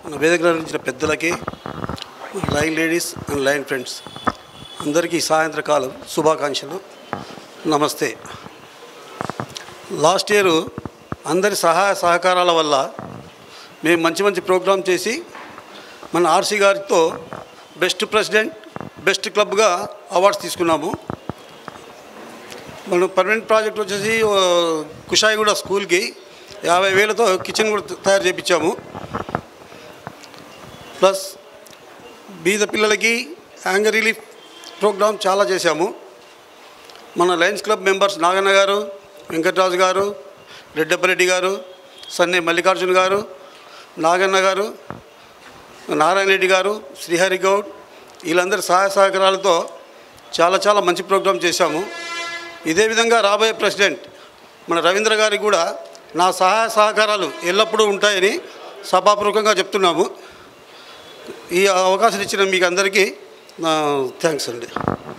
మన వేదిక నిర్వహించిన పెద్దలకి lion ladies and lion friends అందరికీ సాయంత్రకాలం శుభాకాంక్షలు నమస్తే లాస్ట్ ఇయర్ అందరి సహాయ సహకారాల వల్ల మేము మంచి మంచి ప్రోగ్రామ్ చేసి మన ఆర్సీ గారితో బెస్ట్ ప్రెసిడెంట్ బెస్ట్ క్లబ్గా అవార్డ్స్ తీసుకున్నాము మనం పర్మనెంట్ ప్రాజెక్ట్ వచ్చేసి ఆ, కుషాయిగూడ స్కూల్కి యాభై వేలతో కిచెన్ కూడా తయారు చేయించాము ప్లస్ బీద పిల్లలకి యాంగర్ రిలీఫ్ ప్రోగ్రామ్ చాలా చేశాము మన లయన్స్ క్లబ్ మెంబర్స్ నాగన్న గారు వెంకటరాజు గారు రెడ్డప్పరెడ్డి గారు సన్నే మల్లికార్జున గారు నాగన్న గారు నారాయణ రెడ్డి గారు శ్రీహరి గౌడ్ వీళ్ళందరి సహాయ సహకారాలతో చాలా చాలా మంచి ప్రోగ్రాం చేశాము ఇదే విధంగా రాబోయే ప్రెసిడెంట్ మన రవీంద్ర గారికి కూడా నా సహాయ సహకారాలు ఎల్లప్పుడూ ఉంటాయని సభాపూర్వకంగా చెప్తున్నాము ఈ అవకాశం ఇచ్చిన మీకు అందరికీ నా థ్యాంక్స్ అండి